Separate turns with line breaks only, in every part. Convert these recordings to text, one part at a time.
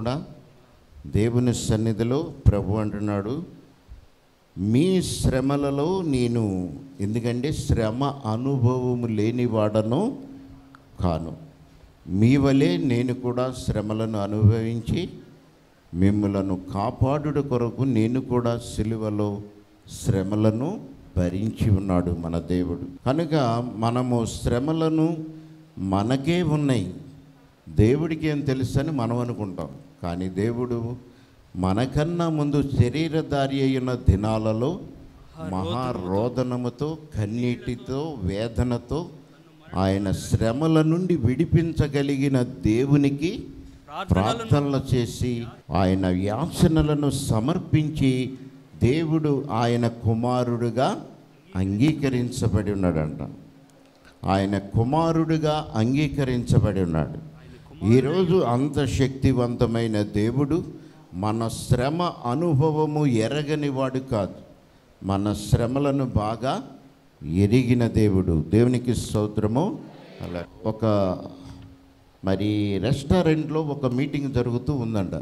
కూడా దేవుని సన్నిధిలో ప్రభు అంటున్నాడు మీ శ్రమలలో నేను ఎందుకంటే శ్రమ అనుభవము లేనివాడను కాను మీ వలె నేను కూడా శ్రమలను అనుభవించి మిమ్మలను కాపాడుట కొరకు నేను కూడా సిలువలో శ్రమలను భరించి ఉన్నాడు మన దేవుడు కనుక మనము శ్రమలను మనకే ఉన్నాయి దేవుడికి ఏం తెలుసని మనం అనుకుంటాం కానీ దేవుడు మనకన్నా ముందు శరీరధారి అయిన దినాలలో మహారోదనముతో కన్నీటితో వేదనతో ఆయన శ్రమల నుండి విడిపించగలిగిన దేవునికి ప్రార్థనలు చేసి ఆయన యాచనలను సమర్పించి దేవుడు ఆయన కుమారుడుగా అంగీకరించబడి ఉన్నాడంట ఆయన కుమారుడుగా అంగీకరించబడి ఉన్నాడు ఈరోజు అంత శక్తివంతమైన దేవుడు మన శ్రమ అనుభవము ఎరగని వాడు కాదు మన శ్రమలను బాగా ఎరిగిన దేవుడు దేవునికి స్తోత్రము అలా ఒక మరి రెస్టారెంట్లో ఒక మీటింగ్ జరుగుతూ ఉందంట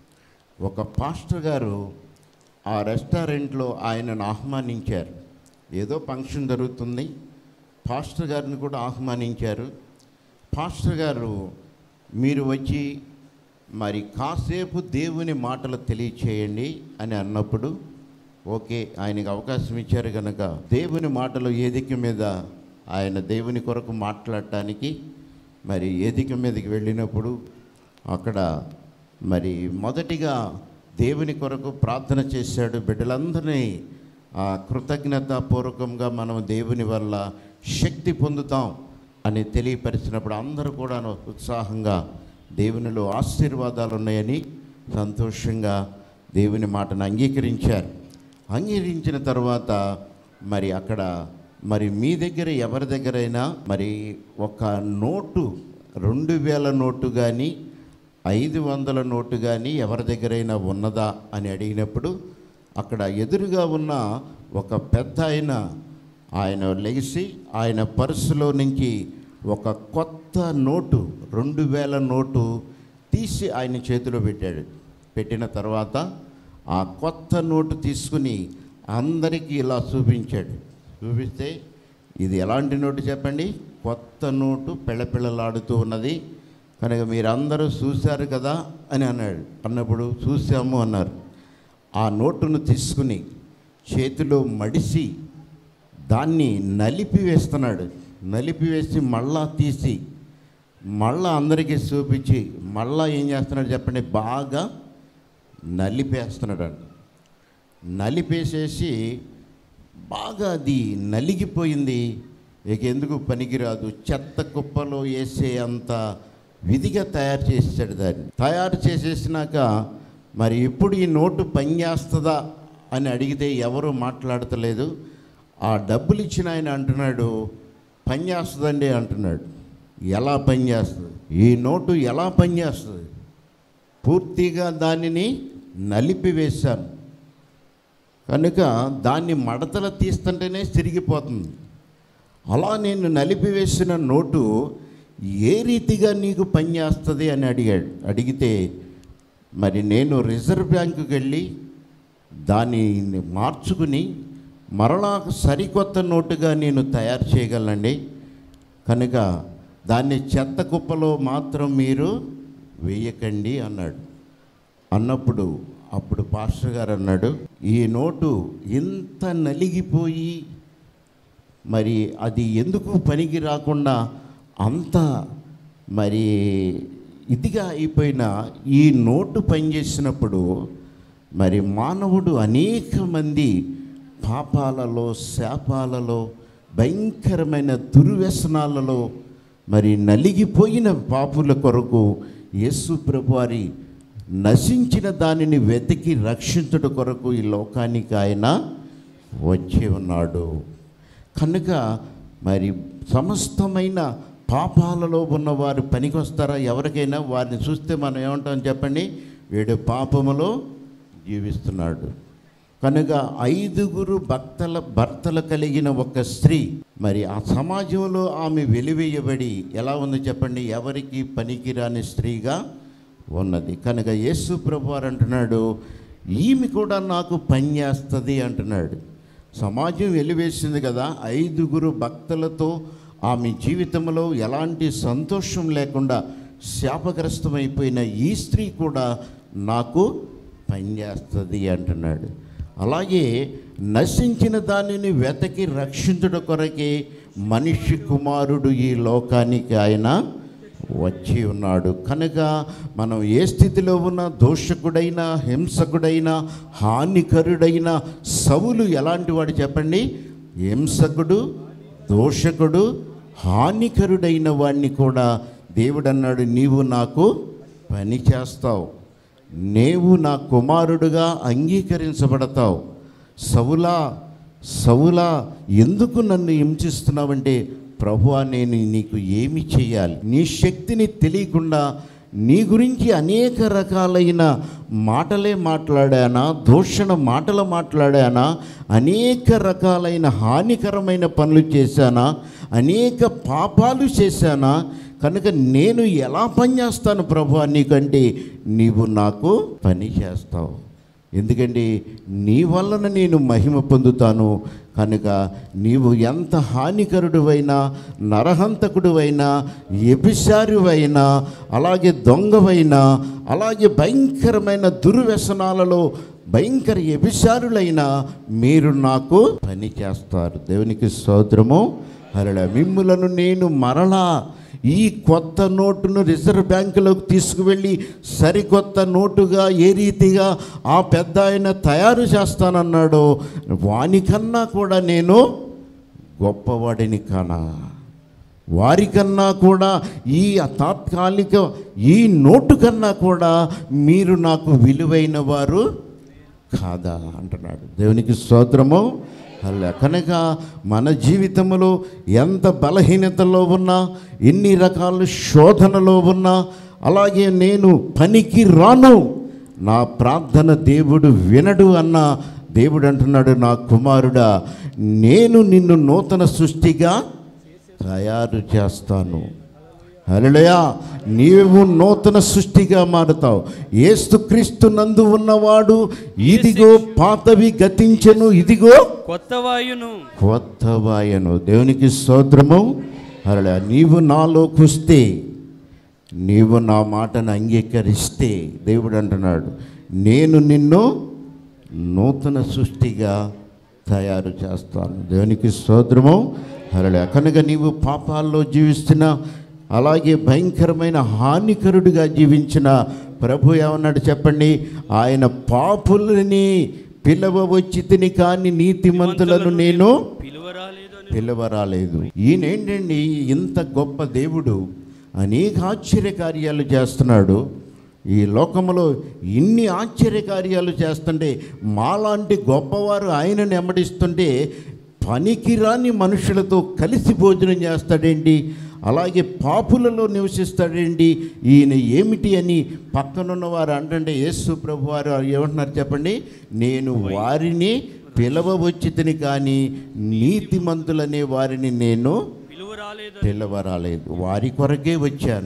ఒక పాస్టర్ గారు ఆ రెస్టారెంట్లో ఆయనను ఆహ్వానించారు ఏదో ఫంక్షన్ జరుగుతుంది పాస్టర్ గారిని కూడా ఆహ్వానించారు పాస్టర్ గారు మీరు వచ్చి మరి కాసేపు దేవుని మాటలు తెలియచేయండి అని అన్నప్పుడు ఓకే ఆయనకు అవకాశం ఇచ్చారు కనుక దేవుని మాటలు ఏదిక మీద ఆయన దేవుని కొరకు మాట్లాడటానికి మరి ఏదిక మీదకి వెళ్ళినప్పుడు అక్కడ మరి మొదటిగా దేవుని కొరకు ప్రార్థన చేశాడు బిడ్డలందరినీ ఆ కృతజ్ఞతాపూర్వకంగా మనం దేవుని వల్ల శక్తి పొందుతాం అని తెలియపరిచినప్పుడు అందరూ కూడా ఉత్సాహంగా దేవునిలో ఆశీర్వాదాలు ఉన్నాయని సంతోషంగా దేవుని మాటను అంగీకరించారు అంగీకరించిన తర్వాత మరి అక్కడ మరి మీ దగ్గర ఎవరి దగ్గరైనా మరి ఒక నోటు రెండు వేల నోటు కానీ ఐదు వందల నోటు కానీ ఎవరి దగ్గరైనా ఉన్నదా అని అడిగినప్పుడు అక్కడ ఎదురుగా ఉన్న ఒక పెద్ద ఆయన ఆయన లెగిసి ఆయన పర్సులో నుంచి ఒక కొత్త నోటు రెండు వేల నోటు తీసి ఆయన చేతిలో పెట్టాడు పెట్టిన తర్వాత ఆ కొత్త నోటు తీసుకుని అందరికీ ఇలా చూపించాడు చూపిస్తే ఇది ఎలాంటి నోటు చెప్పండి కొత్త నోటు పిల్లపిల్లలాడుతూ ఉన్నది కనుక మీరందరూ చూశారు కదా అని అన్నాడు అన్నప్పుడు చూసాము అన్నారు ఆ నోటును తీసుకుని చేతిలో మడిసి దాన్ని నలిపి వేస్తున్నాడు నలిపి వేసి మళ్ళా తీసి మళ్ళా అందరికీ చూపించి మళ్ళా ఏం చేస్తున్నాడు చెప్పండి బాగా నలిపేస్తున్నాడు అండి నలిపేసేసి బాగా అది నలిగిపోయింది ఇక ఎందుకు పనికిరాదు చెత్త కుప్పలో వేసే అంత విధిగా తయారు చేసాడు దాన్ని తయారు చేసేసినాక మరి ఇప్పుడు ఈ నోటు పనిచేస్తుందా అని అడిగితే ఎవరు మాట్లాడతలేదు ఆ డబ్బులు ఇచ్చిన ఆయన అంటున్నాడు పనిచేస్తుందండి అంటున్నాడు ఎలా పనిచేస్తుంది ఈ నోటు ఎలా పనిచేస్తుంది పూర్తిగా దానిని నలిపివేశాను కనుక దాన్ని మడతలు తీస్తుంటేనే తిరిగిపోతుంది అలా నేను నలిపివేసిన నోటు ఏ రీతిగా నీకు పనిచేస్తుంది అని అడిగాడు అడిగితే మరి నేను రిజర్వ్ బ్యాంకుకి వెళ్ళి దాన్ని మార్చుకుని మరలా సరికొత్త నోటుగా నేను తయారు చేయగలనండి కనుక దాన్ని చెత్త కుప్పలో మాత్రం మీరు వేయకండి అన్నాడు అన్నప్పుడు అప్పుడు పాస్టర్ గారు అన్నాడు ఈ నోటు ఇంత నలిగిపోయి మరి అది ఎందుకు పనికి రాకుండా అంత మరి ఇదిగా అయిపోయిన ఈ నోటు పనిచేసినప్పుడు మరి మానవుడు అనేక మంది పాపాలలో శాపాలలో భయంకరమైన దుర్వ్యసనాలలో మరి నలిగిపోయిన పాపుల కొరకు యేసు ప్రభువారి నశించిన దానిని వెతికి రక్షించుట కొరకు ఈ లోకానికి ఆయన వచ్చి ఉన్నాడు కనుక మరి సమస్తమైన పాపాలలో ఉన్నవారు పనికొస్తారా ఎవరికైనా వారిని చూస్తే మనం ఏమంటాం చెప్పండి వీడు పాపములో జీవిస్తున్నాడు కనుక ఐదుగురు భక్తల భర్తలు కలిగిన ఒక స్త్రీ మరి ఆ సమాజంలో ఆమె వెలివేయబడి ఎలా ఉంది చెప్పండి ఎవరికి పనికిరాని స్త్రీగా ఉన్నది కనుక యేసు ప్రభు వారు అంటున్నాడు ఈమె కూడా నాకు పని చేస్తుంది అంటున్నాడు సమాజం వెలివేసింది కదా ఐదుగురు భక్తులతో ఆమె జీవితంలో ఎలాంటి సంతోషం లేకుండా శాపగ్రస్తమైపోయిన ఈ స్త్రీ కూడా నాకు పనిచేస్తుంది అంటున్నాడు అలాగే నశించిన దానిని వెతకి రక్షించుట కొరకే మనిషి కుమారుడు ఈ లోకానికి ఆయన వచ్చి ఉన్నాడు కనుక మనం ఏ స్థితిలో ఉన్న దోషకుడైన హింసకుడైన హానికరుడైన సవులు ఎలాంటి వాడు చెప్పండి హింసకుడు దోషకుడు హానికరుడైన వాడిని కూడా దేవుడు అన్నాడు నీవు నాకు పని చేస్తావు నీవు నా కుమారుడుగా అంగీకరించబడతావు సవులా సవులా ఎందుకు నన్ను హింసిస్తున్నావంటే ప్రభువా నేను నీకు ఏమి చేయాలి నీ శక్తిని తెలియకుండా నీ గురించి అనేక రకాలైన మాటలే మాట్లాడానా దూషణ మాటలు మాట్లాడానా అనేక రకాలైన హానికరమైన పనులు చేశానా అనేక పాపాలు చేశానా కనుక నేను ఎలా పని చేస్తాను ప్రభు నీకంటే నీవు నాకు పని చేస్తావు ఎందుకంటే నీ వలన నేను మహిమ పొందుతాను కనుక నీవు ఎంత హానికరుడువైనా నరహంతకుడువైనా వ్యభిచారువైనా అలాగే దొంగవైనా అలాగే భయంకరమైన దుర్వ్యసనాలలో భయంకర వ్యభిచారులైనా మీరు నాకు పని చేస్తారు దేవునికి స్తోత్రము అలా మిమ్ములను నేను మరలా ఈ కొత్త నోటును రిజర్వ్ బ్యాంకులోకి తీసుకువెళ్ళి సరికొత్త నోటుగా ఏ రీతిగా ఆ పెద్ద ఆయన తయారు చేస్తానన్నాడో వానికన్నా కూడా నేను గొప్పవాడిని కానా వారికన్నా కూడా ఈ తాత్కాలిక ఈ నోటు కన్నా కూడా మీరు నాకు విలువైన వారు కాదా అంటున్నాడు దేవునికి స్తోత్రము అలా కనుక మన జీవితంలో ఎంత బలహీనతలో ఉన్నా ఎన్ని రకాల శోధనలో ఉన్నా అలాగే నేను పనికి రాను నా ప్రార్థన దేవుడు వినడు అన్న దేవుడు అంటున్నాడు నా కుమారుడా నేను నిన్ను నూతన సృష్టిగా తయారు చేస్తాను హల్లెలూయా నీవు నూతన సృష్టిగా మారుతావు ఏసుక్రీస్తు నందు ఉన్నవాడు ఇదిగో పాతవి గతించెను ఇదిగో
కొత్త వాయును
కొత్త వాయను దేవునికి స్తోత్రము అలా నీవు నాలోకి వస్తే నీవు నా మాటను అంగీకరిస్తే దేవుడు అంటున్నాడు నేను నిన్ను నూతన సృష్టిగా తయారు చేస్తాను దేవునికి స్తోత్రము అలా కనుక నీవు పాపాల్లో జీవిస్తున్న అలాగే భయంకరమైన హానికరుడిగా జీవించిన ప్రభు ఏమన్నాడు చెప్పండి ఆయన పాపులని పిలవ వచ్చి తిని కానీ నీతిమంతులను నేను
పిలువరాలేదు అని
పిలవరాలేదు ఈయనేంటండి ఇంత గొప్ప దేవుడు అనేక ఆశ్చర్యకార్యాలు చేస్తున్నాడు ఈ లోకంలో ఇన్ని ఆశ్చర్యకార్యాలు చేస్తుంటే మాలాంటి గొప్పవారు ఆయనను ఎమ్మడిస్తుంటే పనికిరాని మనుషులతో కలిసి భోజనం చేస్తాడేంటి అలాగే పాపులలో నివసిస్తాడేంటి ఈయన ఏమిటి అని పక్కనున్న వారు అంటే యేసు ప్రభు వారు ఏమంటున్నారు చెప్పండి నేను వారిని పిలవవచ్చితిని కానీ నీతిమంతులనే వారిని నేను
పిలువరాలేదు
పిలవరాలేదు వారి కొరకే వచ్చాను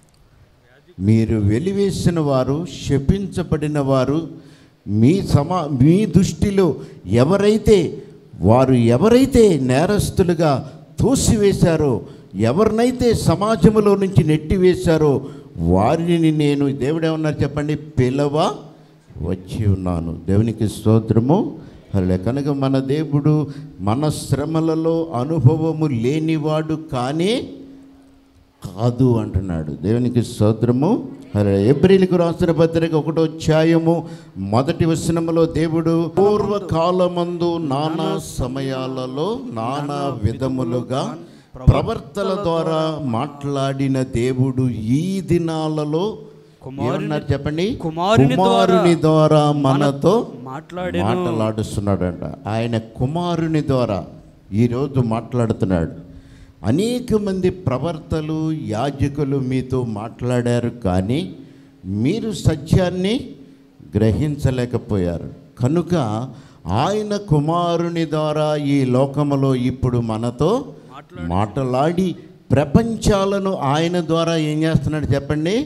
మీరు వెలివేసిన వారు శపించబడిన వారు మీ సమా మీ దృష్టిలో ఎవరైతే వారు ఎవరైతే నేరస్తులుగా తోసివేశారో ఎవరినైతే సమాజంలో నుంచి నెట్టివేశారో వారిని నేను దేవుడు ఏమన్నారు చెప్పండి పిలవ వచ్చి ఉన్నాను దేవునికి స్తోత్రము అలా కనుక మన దేవుడు మన శ్రమలలో అనుభవము లేనివాడు కానీ కాదు అంటున్నాడు దేవునికి స్తోత్రము అరే ఏప్రిల్కు రాసిన పత్రిక ఒకటో అధ్యాయము మొదటి వచనములో దేవుడు పూర్వకాలమందు నానా సమయాలలో నానా విధములుగా ప్రవర్తన ద్వారా మాట్లాడిన దేవుడు ఈ దినాలలో ఏమన్నారు చెప్పండి
కుమారుని ద్వారా
కుమారుని ద్వారా మనతో
మాట్లాడేను
మాట్లాడుస్తున్నాడంట ఆయన కుమారుని ద్వారా ఈరోజు మాట్లాడుతున్నాడు అనేక మంది ప్రవర్తలు యాజకులు మీతో మాట్లాడారు కానీ మీరు సత్యాన్ని గ్రహించలేకపోయారు కనుక ఆయన కుమారుని ద్వారా ఈ లోకములో ఇప్పుడు మనతో మాట్లాడి ప్రపంచాలను ఆయన ద్వారా ఏం చేస్తున్నాడు చెప్పండి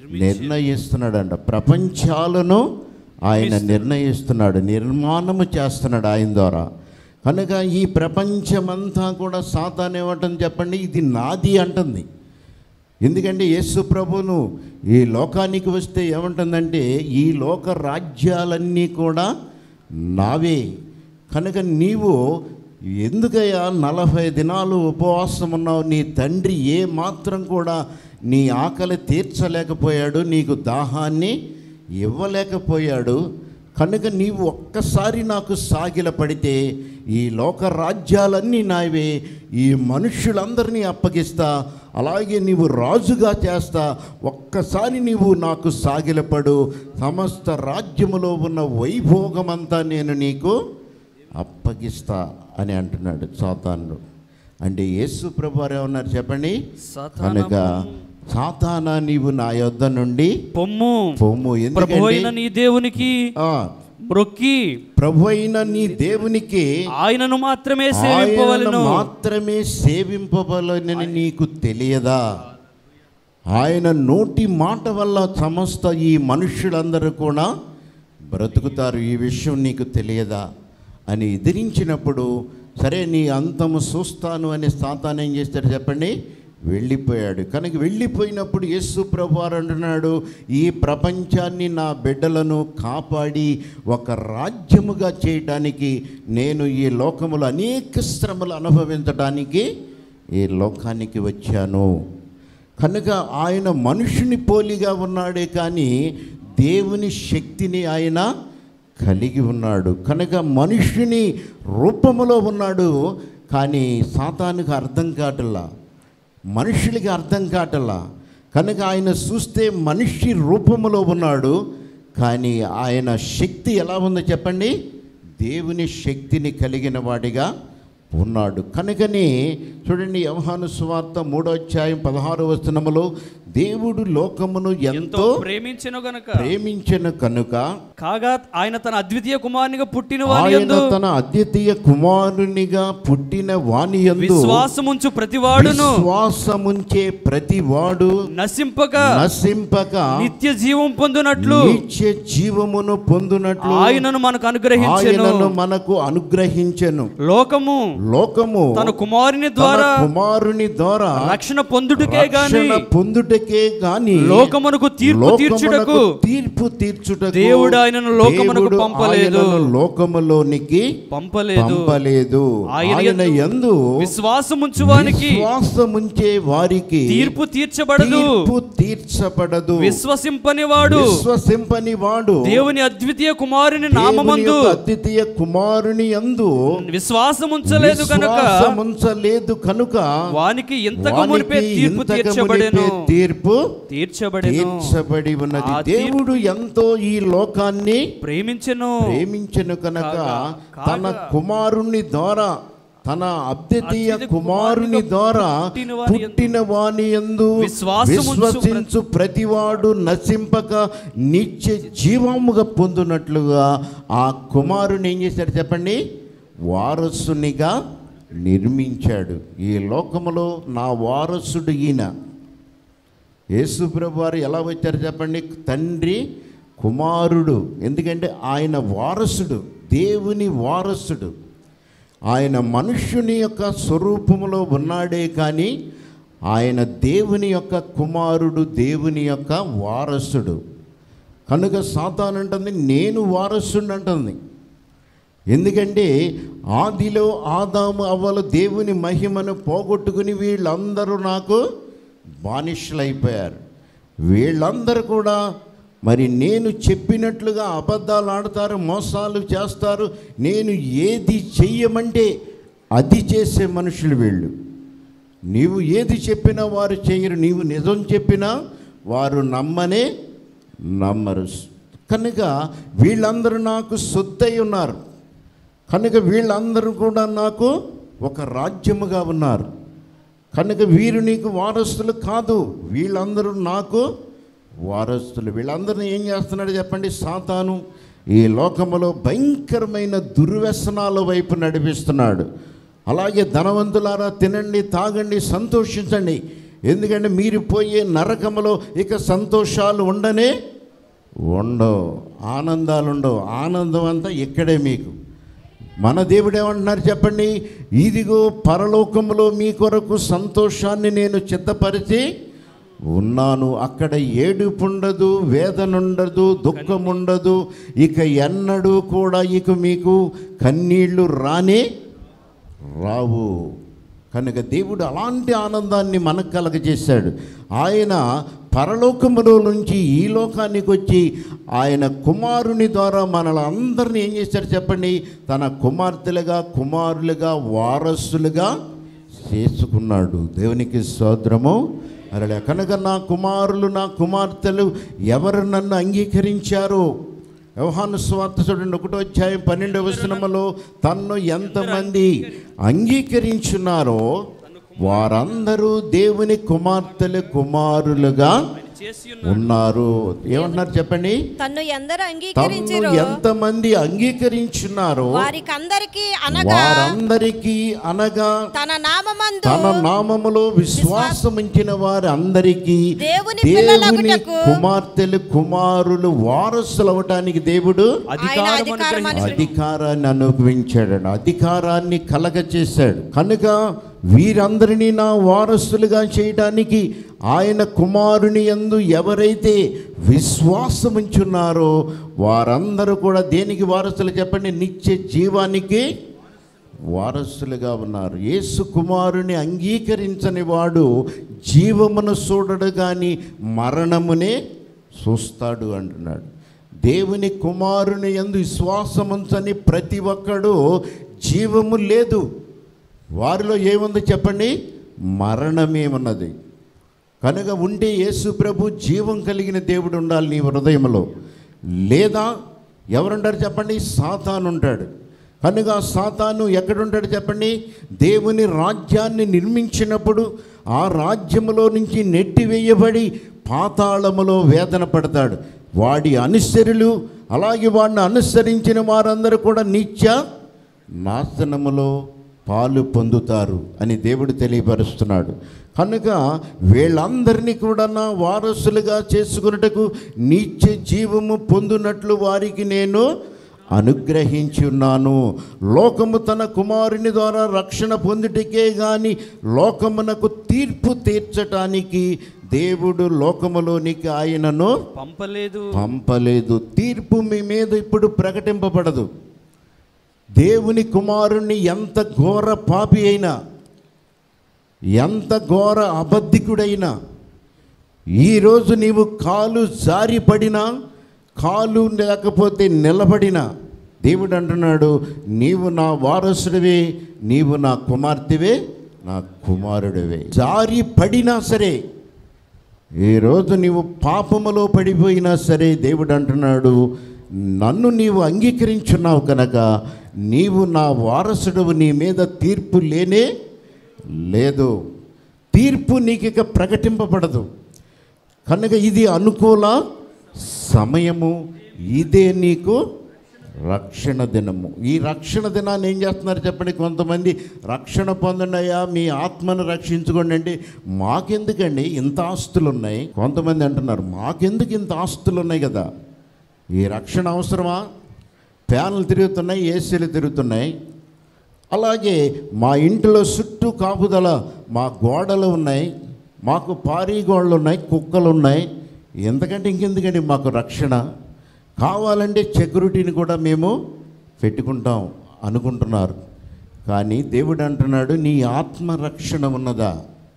నిర్ణయిస్తున్నాడంట ప్రపంచాలను ఆయన నిర్ణయిస్తున్నాడు నిర్మాణము చేస్తున్నాడు ఆయన ద్వారా కనుక ఈ ప్రపంచమంతా కూడా సాతాన్ ఏమంటుంది చెప్పండి ఇది నాది అంటుంది ఎందుకంటే యేసు ప్రభును ఈ లోకానికి వస్తే ఏమంటుందంటే ఈ లోక రాజ్యాలన్నీ కూడా నావే కనుక నీవు ఎందుకయ్యా నలభై దినాలు ఉపవాసం ఉన్నావు నీ తండ్రి ఏ మాత్రం కూడా నీ ఆకలి తీర్చలేకపోయాడు నీకు దాహాన్ని ఇవ్వలేకపోయాడు కనుక నీవు ఒక్కసారి నాకు సాగిల పడితే ఈ లోక రాజ్యాలన్నీ నావే ఈ మనుషులందరినీ అప్పగిస్తా అలాగే నీవు రాజుగా చేస్తా ఒక్కసారి నీవు నాకు సాగిలపడు సమస్త రాజ్యములో ఉన్న వైభోగమంతా నేను నీకు అప్పగిస్తా అని అంటున్నాడు సాతాను అంటే యేసు ప్రభు వారు ఏమన్నారు చెప్పండి
సాతానా
కనుక సాతానా నీవు నా యొద్ద నుండి
పొమ్ము
పొమ్ము
ప్రభు అయిన
ఎందుకంటే
నీ దేవునికి
ఆ,
మ్రొక్కి
ప్రభు అయిన నీ దేవునికి
ఆయనను మాత్రమే
ఆయనను
సేవింపవలను
మాత్రమే సేవింపవలనని నీకు తెలియదా ఆయన నోటి మాట వల్ల సమస్త ఈ మనుష్యులందరూ కూడా బ్రతుకుతారు ఈ విషయం నీకు తెలియదా అని ఎదిరించినప్పుడు సరే నీ అంతము చూస్తాను అని సాతాను ఏం చేస్తాడు చెప్పండి వెళ్ళిపోయాడు కనుక వెళ్ళిపోయినప్పుడు యేసు ప్రభువారు అంటున్నాడు ఈ ప్రపంచాన్ని నా బిడ్డలను కాపాడి ఒక రాజ్యముగా చేయటానికి నేను ఈ లోకములో అనేక శ్రమలు అనుభవించడానికి ఈ లోకానికి వచ్చాను కనుక ఆయన మనుషుని పోలిగా ఉన్నాడే కానీ దేవుని శక్తిని ఆయన కలిగి ఉన్నాడు కనుక మనుషుని రూపములో ఉన్నాడు కానీ సాతానుకు అర్థం కాటల్లా మనుషులకి అర్థం కాటల్లా కనుక ఆయన చూస్తే మనిషి రూపములో ఉన్నాడు కానీ ఆయన శక్తి ఎలా ఉందో చెప్పండి దేవుని శక్తిని కలిగిన వాడిగా ఉన్నాడు కనుకని చూడండి యోహాను సువార్త మూడో అధ్యాయం పదహారు వచనములో దేవుడు లోకమును
ఎంతో
ఎంతో
ప్రేమించెను గనక
ప్రేమించెను కనుక
కాగా ఆయన తన అద్వితీయ కుమారునిగా పుట్టిన వారి
ఆయన
యందు
తన అద్వితీయ కుమారునిగా పుట్టిన వాని యందు
విశ్వాసముంచు ప్రతివాడును
విశ్వాసముంచే ప్రతి వాడు
నశింపక
నశింపక
నిత్య జీవం పొందునట్లు
నిత్య జీవమును పొందునట్లు
ఆయనను మనకు అనుగ్రహించెను
ఆయనను మనకు అనుగ్రహించెను
లోకము
లోకము
తన కుమారుని
తన
ద్వారా
కుమారుని ద్వారా
రక్షణ పొందుటకే గాని
రక్షణ పొందుటకే గాని
లోకమునకు తీర్పు
లోకమునకు
తీర్చుటకు
తీర్పు తీర్చుటకు
దేవుడు ఆయనను లోకమునకు
దేవుడు
పంపలేదు.
ఆయనను లోకములోనికి
పంపలేదు
పంపలేదు
ఆయన
ఆయన యందు
విశ్వాసముంచువానికి
విశ్వాసముంచే వారికి
తీర్పు తీర్చబడదు
తీర్పు తీర్చబడదు
విశ్వసింపని వాడు
విశ్వసింపని వాడు
దేవుని అద్వితీయ కుమారుని
దేవుని
నామమందు
యొక్క అద్వితీయ కుమారుని యందు
విశ్వాసముంచలేదు కనుక
విశ్వాసముంచలేదు కనుక
వానికి ఇంతకు
వానికి
మునిపే తీర్పు
ఇంతకు
తీర్చబడెను
మునిపే తీర్పు
తీర్చబడెను
తీర్చబడి ఉన్నది
ఆ తీర్పు-
దేవుడు ఎంతో ఈ లోకాన్ని
ప్రేమించెను
ప్రేమించను కనుక
కాగా-
తన
కాగా
కుమారుని ద్వారా తన అద్వితీయ
అద్వితీయ
కుమారుని
కుమారునిగా
ద్వారా
పుట్టిన వాని యందు
పుట్టిన వాని యందు
విశ్వాసముంచు
విశ్వసించు ప్రతివాడు నశింపక నిత్య జీవముగా పొందునట్లుగా ఆ కుమారుని ఏం చేశాడు చెప్పండి వారసునిగా నిర్మించాడు ఈ లోకములో నా వారసుడు ఈయన యేసుప్రభు వారు ఎలా వచ్చారు చెప్పండి తండ్రి కుమారుడు ఎందుకంటే ఆయన వారసుడు దేవుని వారసుడు ఆయన మనుష్యుని యొక్క స్వరూపములో ఉన్నాడే కానీ ఆయన దేవుని యొక్క కుమారుడు దేవుని యొక్క వారసుడు కనుక సాతాను అంటుంది నేను వారసుడు అంటుంది ఎందుకంటే ఆదిలో ఆదాము అవ్వలు దేవుని మహిమను పోగొట్టుకుని వీళ్ళందరూ నాకు బానిసలైపోయారు వీళ్ళందరూ కూడా మరి నేను చెప్పినట్లుగా అబద్ధాలు ఆడతారు మోసాలు చేస్తారు నేను ఏది చెయ్యమంటే అది చేసే మనుషులు వీళ్ళు నీవు ఏది చెప్పినా వారు చేయరు నీవు నిజం చెప్పినా వారు నమ్మనే నమ్మరు కనుక వీళ్ళందరూ నాకు సొత్తై ఉన్నారు కనుక వీళ్ళందరూ కూడా నాకు ఒక రాజ్యముగా ఉన్నారు కనుక వీరు నీకు వారసులు కాదు వీళ్ళందరూ నాకు వారసులు వీళ్ళందరినీ ఏం చేస్తున్నాడు చెప్పండి సాతాను ఈ లోకములో భయంకరమైన దుర్వ్యసనాల వైపు నడిపిస్తున్నాడు అలాగే ధనవంతులారా తినండి తాగండి సంతోషించండి ఎందుకంటే మీరు పోయే నరకములో ఇక సంతోషాలు ఉండనే ఉండవు ఆనందాలు ఉండవు ఆనందం అంతా ఇక్కడే మీకు మన దేవుడు ఏమంటున్నారు చెప్పండి ఇదిగో పరలోకములో మీ కొరకు సంతోషాన్ని నేను చిత్తపరిచి ఉన్నాను అక్కడ ఏడుపు ఉండదు వేదన ఉండదు దుఃఖం ఉండదు ఇక ఎన్నడూ కూడా ఇక మీకు కన్నీళ్లు రానే రావు కనుక దేవుడు అలాంటి ఆనందాన్ని మనకు కలగజేశాడు ఆయన పరలోకములో నుంచి ఈ లోకానికి వచ్చి ఆయన కుమారుని ద్వారా మనల్ని అందరినీ ఏం చేశారు చెప్పండి తన కుమార్తెలుగా కుమారులుగా వారసులుగా చేసుకున్నాడు దేవునికి సోదరము అరలే కనుక నా కుమారులు నా కుమార్తెలు ఎవరు నన్ను అంగీకరించారో వ్యవహాను స్వార్థ చూడండి ఒకటో అధ్యాయం పన్నెండవ వచనములో తన్ను ఎంతమంది అంగీకరించున్నారో వారందరూ దేవుని కుమార్తెలు కుమారులుగా
చేసి
ఉన్నారు ఏమంటున్నారు చెప్పండి
తన్ను ఎందరు
తన్ను
అంగీకరించిరో
ఎంతమంది అంగీకరించున్నారో
వారికందరికి అనగా
వారందరికీ అనగా
తన నామమందు
తన నామములో విశ్వాసం ఉంచిన వారి అందరికీ
దేవుని
దేవుని
పిల్లలగుటకు
కుమార్తెలు కుమారులు వారసులు అవటానికి దేవుడు
అధికారం
అధికారం
అనుగ్రహించాడు.
అధికారాన్ని అనుభవించాడు అధికారాన్ని కలగచేశాడు కనుక వీరందరినీ నా వారసులుగా చేయడానికి ఆయన కుమారుని యందు ఎవరైతే విశ్వాసం ఉంచున్నారో వారందరూ కూడా దేనికి వారసులు చెప్పండి నిత్య జీవానికి వారసులుగా ఉన్నారు యేసు కుమారుని అంగీకరించని వాడు జీవమును చూడడు కానీ మరణమునే చూస్తాడు అంటున్నాడు దేవుని కుమారుని ఎందు విశ్వాసముంచని ప్రతి ఒక్కడు జీవము లేదు వారిలో ఏముంది చెప్పండి మరణమేమున్నది కనుక ఉంటే యేసు ప్రభు జీవం కలిగిన దేవుడు ఉండాలి నీ హృదయంలో లేదా ఎవరుంటారు చెప్పండి సాతాను ఉంటాడు కనుక ఆ సాతాను ఎక్కడుంటాడు చెప్పండి దేవుని రాజ్యాన్ని నిర్మించినప్పుడు ఆ రాజ్యములో నుంచి నెట్టివేయబడి పాతాళములో వేదన పడతాడు వాడి అనుసరులు అలాగే వాడిని అనుసరించిన వారందరూ కూడా నిత్య నాశనములో పాలు పొందుతారు అని దేవుడు తెలియపరుస్తున్నాడు కనుక వీళ్ళందరినీ కూడా నా వారసులుగా చేసుకున్నటకు నిత్య జీవము పొందునట్లు వారికి నేను అనుగ్రహించి ఉన్నాను లోకము తన కుమారుని ద్వారా రక్షణ పొందుటకే గాని లోకమునకు తీర్పు తీర్చటానికి దేవుడు లోకములోనికి ఆయనను
పంపలేదు
పంపలేదు తీర్పు మీ మీద ఇప్పుడు ప్రకటింపబడదు దేవుని కుమారుణ్ణి ఎంత ఘోర పాపి అయినా ఎంత ఘోర అబద్ధికుడైనా ఈరోజు నీవు కాలు జారిపడినా కాలు లేకపోతే నిలబడినా దేవుడు అంటున్నాడు నీవు నా వారసుడివే నీవు నా కుమార్తెవే నా కుమారుడివే జారి పడినా సరే ఈరోజు నీవు పాపములో పడిపోయినా సరే దేవుడు అంటున్నాడు నన్ను నీవు అంగీకరించున్నావు కనుక నీవు నా వారసుడు నీ మీద తీర్పు లేనే లేదు తీర్పు నీకు ఇక ప్రకటింపబడదు కనుక ఇది అనుకూల సమయము ఇదే నీకు రక్షణ దినము ఈ రక్షణ దినాన్ని ఏం చేస్తున్నారు చెప్పండి కొంతమంది రక్షణ పొందండియా మీ ఆత్మను రక్షించుకోండి అంటే మాకెందుకండి ఇంత ఆస్తులు ఉన్నాయి కొంతమంది అంటున్నారు మాకెందుకు ఇంత ఆస్తులు ఉన్నాయి కదా ఈ రక్షణ అవసరమా ఫ్యాన్లు తిరుగుతున్నాయి ఏసీలు తిరుగుతున్నాయి అలాగే మా ఇంటిలో చుట్టూ కాపుదల మా గోడలు ఉన్నాయి మాకు పారీ గోడలు ఉన్నాయి కుక్కలు ఉన్నాయి ఎందుకంటే ఇంకెందుకండి మాకు రక్షణ కావాలంటే సెక్యూరిటీని కూడా మేము పెట్టుకుంటాం అనుకుంటున్నారు కానీ దేవుడు అంటున్నాడు నీ ఆత్మరక్షణ ఉన్నదా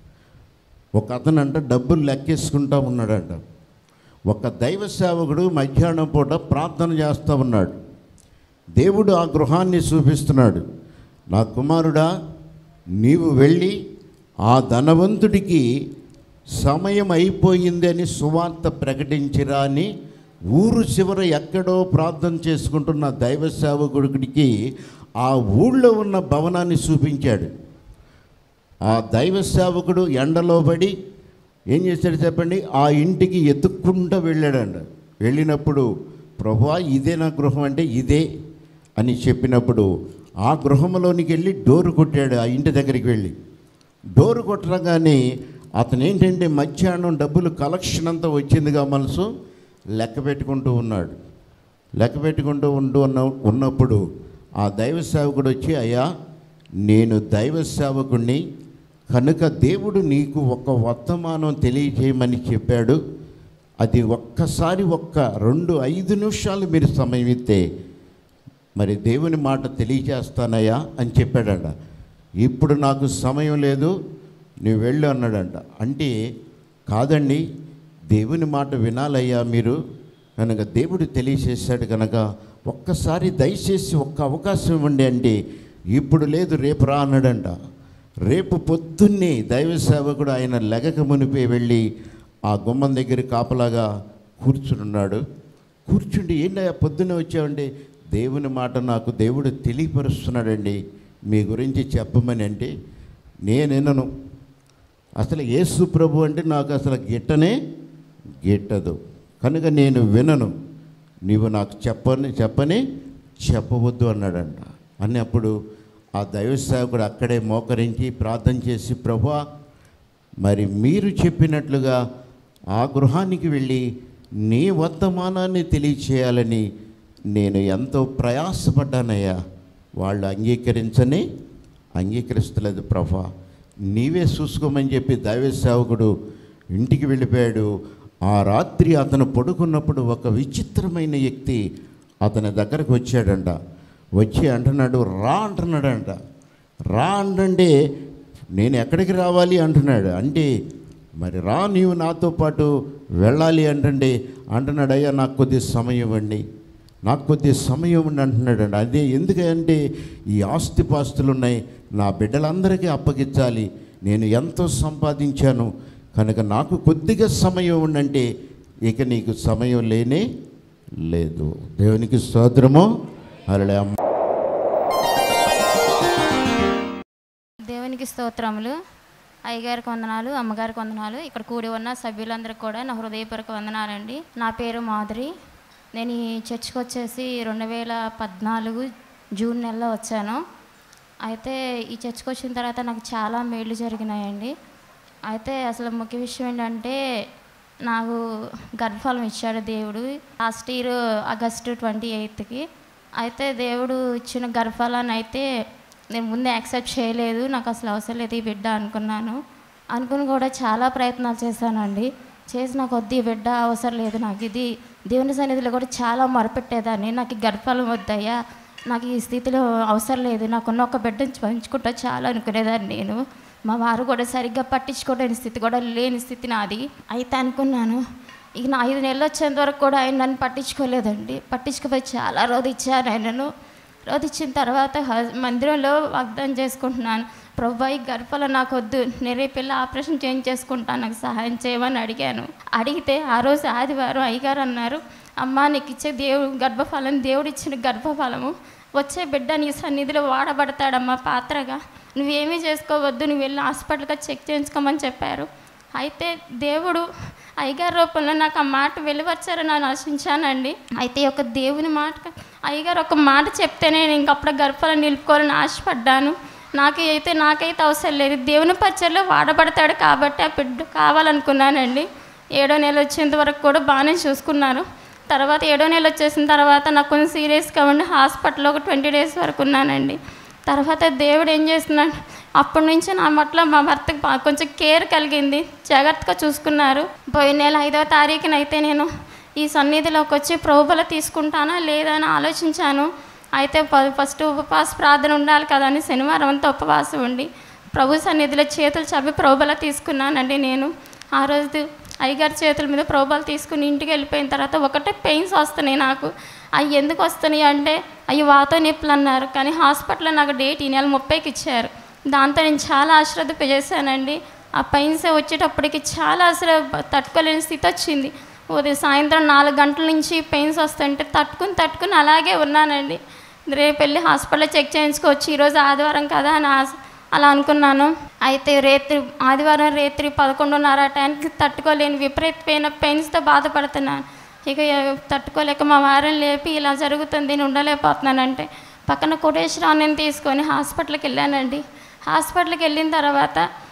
ఒక అతను అంట డబ్బులు లెక్కేసుకుంటా ఉన్నాడంట ఒక దైవ సేవకుడు మధ్యాహ్నం పూట ప్రార్థన చేస్తూ ఉన్నాడు దేవుడు ఆ గృహాన్ని చూపిస్తున్నాడు నా కుమారుడా నీవు వెళ్ళి ఆ ధనవంతుడికి సమయం అయిపోయింది అని సువార్త ప్రకటించిరా అని ఊరు చివర ఎక్కడో ప్రార్థన చేసుకుంటున్న దైవ సేవకుడికి ఆ ఊళ్ళో ఉన్న భవనాన్ని చూపించాడు ఆ దైవ సేవకుడు ఎండలో పడి ఏం చేశాడు చెప్పండి ఆ ఇంటికి ఎత్తుక్కుంటూ వెళ్ళాడంట వెళ్ళినప్పుడు ప్రభా ఇదే నా గృహం అంటే ఇదే అని చెప్పినప్పుడు ఆ గృహంలోనికి వెళ్ళి డోరు కొట్టాడు ఆ ఇంటి దగ్గరికి వెళ్ళి డోరు కొట్టగానే అతను ఏంటంటే మధ్యాహ్నం డబ్బులు కలెక్షన్ అంతా వచ్చిందిగా మనసు లెక్క పెట్టుకుంటూ ఉన్నాడు లెక్క పెట్టుకుంటూ ఉంటూ ఉన్న ఉన్నప్పుడు ఆ దైవ సేవకుడు వచ్చి అయ్యా నేను దైవ సేవకుడిని కనుక దేవుడు నీకు ఒక వర్తమానం తెలియజేయమని చెప్పాడు అది ఒక్కసారి ఒక్క రెండు ఐదు నిమిషాలు మీరు సమయం ఇస్తే మరి దేవుని మాట తెలియజేస్తానయ్యా అని చెప్పాడంట ఇప్పుడు నాకు సమయం లేదు నువ్వు వెళ్ళు అన్నాడంట అంటే కాదండి దేవుని మాట వినాలయ్యా మీరు కనుక దేవుడు తెలియచేశాడు కనుక ఒక్కసారి దయచేసి ఒక్క అవకాశం ఇవ్వండి అంటే ఇప్పుడు లేదు రేపు రా అన్నాడంట రేపు పొద్దున్నే దైవ సేవకుడు ఆయన లెగక మునిపే వెళ్ళి ఆ గుమ్మం దగ్గర కాపలాగా కూర్చున్నాడు కూర్చుండి ఏంటయ్యా పొద్దున్నే వచ్చావండి దేవుని మాట నాకు దేవుడు తెలియపరుస్తున్నాడండి మీ గురించి చెప్పమని అంటే నేనెనను అసలు యేసు ప్రభు అంటే నాకు అసలు గిట్టనే గిట్టదు కనుక నేను వినను నీవు నాకు చెప్పని చెప్పని చెప్పవద్దు అన్నాడంట అన్నప్పుడు ఆ దైవ సేవకుడు అక్కడే మోకరించి ప్రార్థన చేసి ప్రభా మరి మీరు చెప్పినట్లుగా ఆ గృహానికి వెళ్ళి నీ వర్తమానాన్ని తెలియచేయాలని నేను ఎంతో ప్రయాసపడ్డానయ్యా వాళ్ళు అంగీకరించని అంగీకరిస్తలేదు ప్రభా నీవే చూసుకోమని చెప్పి దైవ సేవకుడు ఇంటికి వెళ్ళిపోయాడు ఆ రాత్రి అతను పడుకున్నప్పుడు ఒక విచిత్రమైన వ్యక్తి అతని దగ్గరకు వచ్చాడంట వచ్చి అంటున్నాడు రా అంటున్నాడంట రా అంటే నేను ఎక్కడికి రావాలి అంటున్నాడు అంటే మరి రా నీవు నాతో పాటు వెళ్ళాలి అంటండి అంటున్నాడు అయ్యా నాకు కొద్ది సమయం ఇవ్వండి నాకు కొద్ది సమయం ఇవ్వండి అంటున్నాడు అండి అదే ఎందుకంటే ఈ ఆస్తిపాస్తులు ఉన్నాయి నా బిడ్డలందరికీ అప్పగించాలి నేను ఎంతో సంపాదించాను కనుక నాకు కొద్దిగా సమయం ఉండంటే ఇక నీకు సమయం లేనే లేదు దేవునికి స్తోత్రము అలా
దేవునికి స్తోత్రములు అయ్యగారికి వందనాలు అమ్మగారికి వందనాలు ఇక్కడ కూడి ఉన్న సభ్యులందరికీ కూడా నా హృదయపూర్వక వందనాలండి నా పేరు మాధురి నేను ఈ చర్చ్కి వచ్చేసి రెండు వేల పద్నాలుగు జూన్ నెలలో వచ్చాను అయితే ఈ చర్చ్కి వచ్చిన తర్వాత నాకు చాలా మేళ్ళు జరిగినాయండి అయితే అసలు ముఖ్య విషయం ఏంటంటే నాకు గర్భఫలం ఇచ్చాడు దేవుడు లాస్ట్ ఇయర్ ఆగస్టు ట్వంటీ ఎయిత్కి అయితే దేవుడు ఇచ్చిన గర్భఫలాన్ని అయితే నేను ముందే యాక్సెప్ట్ చేయలేదు నాకు అసలు అవసరం లేదు ఈ బిడ్డ అనుకున్నాను అనుకుని కూడా చాలా ప్రయత్నాలు చేశానండి చేసి నాకు వద్దు ఈ బిడ్డ అవసరం లేదు నాకు ఇది దేవుని సన్నిధిలో కూడా చాలా మొరపెట్టేదాన్ని నాకు ఈ గర్భఫలం వద్దయ్యా నాకు ఈ స్థితిలో అవసరం లేదు నాకున్న ఒక బిడ్డను పంచుకుంటా చాలా అనుకునేదాన్ని నేను మా వారు కూడా సరిగ్గా పట్టించుకోలేని స్థితి కూడా లేని స్థితి నాది అయితే అనుకున్నాను ఇక నా ఐదు నెలలు వచ్చేంత వరకు కూడా ఆయన నన్ను పట్టించుకోలేదండి పట్టించుకుపోయి చాలా రోజు ఇచ్చాను ఆయనను రోజు ఇచ్చిన తర్వాత హ- మందిరంలో వాగ్దానం చేసుకుంటున్నాను ప్రభా ఈ గర్భలో నాకు వద్దు నేను రేపు వెళ్ళి ఆపరేషన్ చేంజ్ చేసుకుంటాను నాకు సహాయం చేయమని అడిగాను అడిగితే ఆ రోజు ఆదివారం అయ్యగారు అన్నారు అమ్మా నీకు ఇచ్చే దేవుడు గర్భఫలం దేవుడు ఇచ్చిన గర్భఫలము వచ్చే బిడ్డ నీ సన్నిధిలో వాడబడతాడమ్మా పాత్రగా నువ్వేమీ చేసుకోవద్దు నువ్వు వెళ్ళి హాస్పిటల్గా చెక్ చేయించుకోమని చెప్పారు అయితే దేవుడు అయ్యగారి రూపంలో నాకు ఆ మాట వెలువచ్చారని నేను ఆశించానండి అయితే ఈ యొక్క దేవుని మాట అయ్యగారు ఒక మాట చెప్తేనే నేను ఇంకప్పుడు గర్భాలను నిలుపుకోవాలని ఆశపడ్డాను నాకు అయితే నాకైతే అవసరం లేదు దేవుని పచ్చల్లో వాడబడతాడు కాబట్టి ఆ బిడ్డ కావాలనుకున్నానండి ఏడో నెల వచ్చేంత వరకు కూడా బాగానే చూసుకున్నారు తర్వాత ఏడో నెల వచ్చేసిన తర్వాత నాకు కొంచెం సీరియస్గా ఉండి హాస్పిటల్లో ఒక ట్వంటీ డేస్ వరకు ఉన్నానండి తర్వాత దేవుడు ఏం చేస్తున్నాడు అప్పటి నుంచి నా పట్ల మా భర్తకు బా- కొంచెం కేర్ కలిగింది జాగ్రత్తగా చూసుకున్నారు పోయిన నెల ఐదవ తారీఖున అయితే నేను ఈ సన్నిధిలోకి వచ్చి ప్రభుబల తీసుకుంటానా లేదా అని ఆలోచించాను అయితే ప- ఫస్ట్ ఉపవాస ప్రార్థన ఉండాలి కదా అని శనివారం అంతా ఉపవాసం ఉండి ప్రభు సన్నిధిలో చేతులు చవి ప్రభుబల తీసుకున్నానండి నేను ఆ రోజు అయ్యగారి చేతుల మీద ప్రోబాలు తీసుకుని ఇంటికి వెళ్ళిపోయిన తర్వాత ఒకటే పెయిన్స్ వస్తున్నాయి నాకు అవి ఎందుకు వస్తున్నాయి అంటే అవి వాతో నొప్పులు అన్నారు కానీ హాస్పిటల్లో నాకు డేట్ ఈ నెల ముప్పైకి ఇచ్చారు దాంతో నేను చాలా అశ్రద్ధ చేశానండి ఆ పెయిన్స్ వచ్చేటప్పటికి చాలా అసలు తట్టుకోలేని స్థితి వచ్చింది ఉదయం సాయంత్రం నాలుగు గంటల నుంచి పెయిన్స్ వస్తుంటే తట్టుకుని తట్టుకుని అలాగే ఉన్నానండి రేపు వెళ్ళి హాస్పిటల్లో చెక్ చేయించుకోవచ్చు ఈరోజు ఆదివారం కదా అని ఆశ అలా అనుకున్నాను అయితే రేత్రి ఆదివారం రేత్రి పదకొండున్నర టైంకి తట్టుకోలేని విపరీతమైన పెయిన్స్తో బాధపడుతున్నాను ఇక ఎ- తట్టుకోలేక మా వారిని లేపి ఇలా జరుగుతుంది నేను ఉండలేకపోతున్నానంటే పక్కన కోటేశ్వరావుని తీసుకొని హాస్పిటల్కి వెళ్ళానండి హాస్పిటల్కి వెళ్ళిన తర్వాత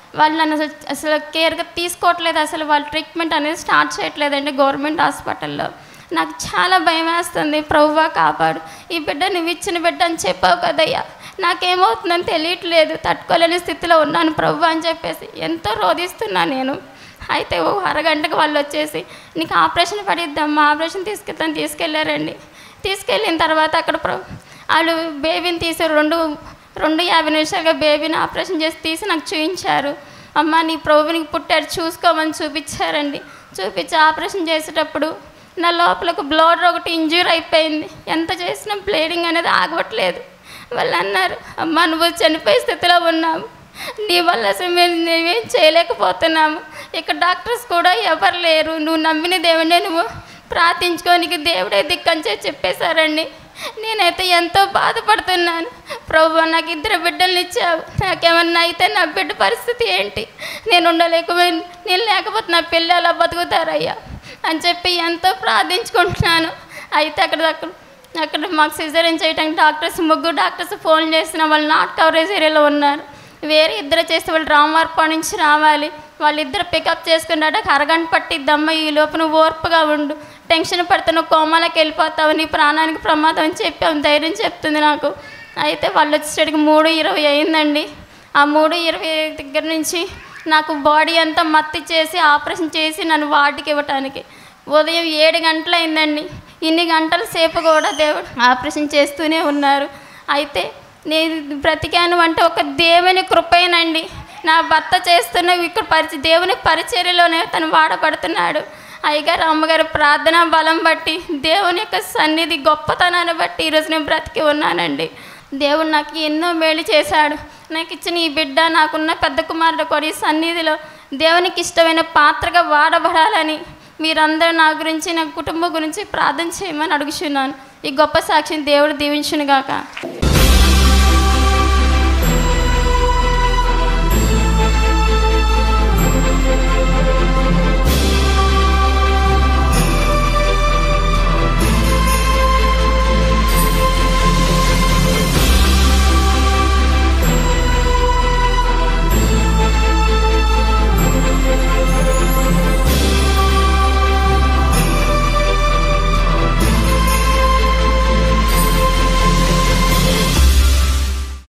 వాళ్ళు నన్ను అసలు అసలు కేర్గా తీసుకోవట్లేదు అసలు వాళ్ళు ట్రీట్మెంట్ అనేది స్టార్ట్ చేయట్లేదండి గవర్నమెంట్ హాస్పిటల్లో నాకు చాలా భయం వేస్తుంది ప్రభువా కాపాడు ఈ బిడ్డ నువ్వు ఇచ్చిన బిడ్డ అని చెప్పావు కదయ్యా నాకేమవుతుందని తెలియట్లేదు తట్టుకోలేని స్థితిలో ఉన్నాను ప్రభు అని చెప్పేసి ఎంతో రోధిస్తున్నా నేను అయితే ఓ అరగంటకు వాళ్ళు వచ్చేసి నీకు ఆపరేషన్ పడిద్దామా ఆపరేషన్ తీసుకెళ్తాను తీసుకెళ్ళారండి తీసుకెళ్ళిన తర్వాత అక్కడ ప్ర- వాళ్ళు బేబీని తీసి రెండు రెండు యాభై నిమిషాలుగా బేబీని ఆపరేషన్ చేసి తీసి నాకు చూపించారు అమ్మ నీ ప్రభునికి పుట్టాడు చూసుకోమని చూపించారండి చూపించి ఆపరేషన్ చేసేటప్పుడు నా లోపలకు బ్లడ్ ఒకటి ఇంజ్యూర్ అయిపోయింది ఎంత చేసినా బ్లీడింగ్ అనేది ఆగవట్లేదు వాళ్ళు అన్నారు అమ్మ నువ్వు చనిపోయే స్థితిలో ఉన్నావు నీ వల్ల అసలు మేము మేమేం చేయలేకపోతున్నాము ఇక్కడ డాక్టర్స్ కూడా ఎవరు లేరు నువ్వు నమ్మిన దేవుడే నువ్వు ప్రార్థించుకో నీకు దేవుడే దిక్కని చెప్పి చెప్పేశారండి నేనైతే ఎంతో బాధపడుతున్నాను ప్రభు నాకు ఇద్దరు బిడ్డల్ని ఇచ్చావు నాకేమన్నా అయితే నా బిడ్డ పరిస్థితి ఏంటి నేను ఉండలేకపోయిన నేను లేకపోతే నా పిల్లలు ఎలా బతుకుతారయ్యా అని చెప్పి ఎంతో ప్రార్థించుకుంటున్నాను అయితే అక్కడ అక్కడ అక్కడ మాకు సిజరీన్ చేయడానికి డాక్టర్స్ ముగ్గురు డాక్టర్స్ ఫోన్ చేసిన వాళ్ళు నాట్ కవరేజ్ ఏరియాలో ఉన్నారు వేరే ఇద్దరు చేస్తే వాళ్ళు రామవార్ప నుంచి రావాలి వాళ్ళిద్దరు పికప్ చేసుకున్నాక అరగంట పట్టిద్దమ్మ ఈ లోపు నువ్వు ఓర్పుగా ఉండు టెన్షన్ పడితే నువ్వు కోమాలకు వెళ్ళిపోతావు నీ ప్రాణానికి ప్రమాదం అని చెప్పి ఆమె ధైర్యం చెప్తుంది నాకు అయితే వాళ్ళు వచ్చేసరికి మూడు ఇరవై అయిందండి ఆ మూడు ఇరవై దగ్గర నుంచి నాకు బాడీ అంతా మత్తి చేసి ఆపరేషన్ చేసి నన్ను వాటికి ఇవ్వటానికి ఉదయం ఏడు గంటలు అయిందండి ఇన్ని గంటల సేపు కూడా దేవుడు ఆపరేషన్ చేస్తూనే ఉన్నారు అయితే నేను బ్రతికాను అంటే ఒక దేవుని కృపేనండి నా భర్త చేస్తున్న ఇక్కడ పరిచ దేవుని పరిచర్యలోనే తను వాడబడుతున్నాడు అయ్యగారు అమ్మగారు ప్రార్థన బలం బట్టి దేవుని యొక్క సన్నిధి గొప్పతనాన్ని బట్టి ఈరోజు నేను బ్రతికి ఉన్నానండి దేవుడు నాకు ఎన్నో మేలు చేశాడు నాకు ఇచ్చిన ఈ బిడ్డ నాకున్న పెద్ద కుమారుడు కూడా ఈ సన్నిధిలో దేవునికి ఇష్టమైన పాత్రగా వాడబడాలని మీరందరూ నా గురించి నా కుటుంబం గురించి ప్రార్థన చేయమని అడుగుచున్నాను ఈ గొప్ప సాక్షిని దేవుడు దీవించునుగాక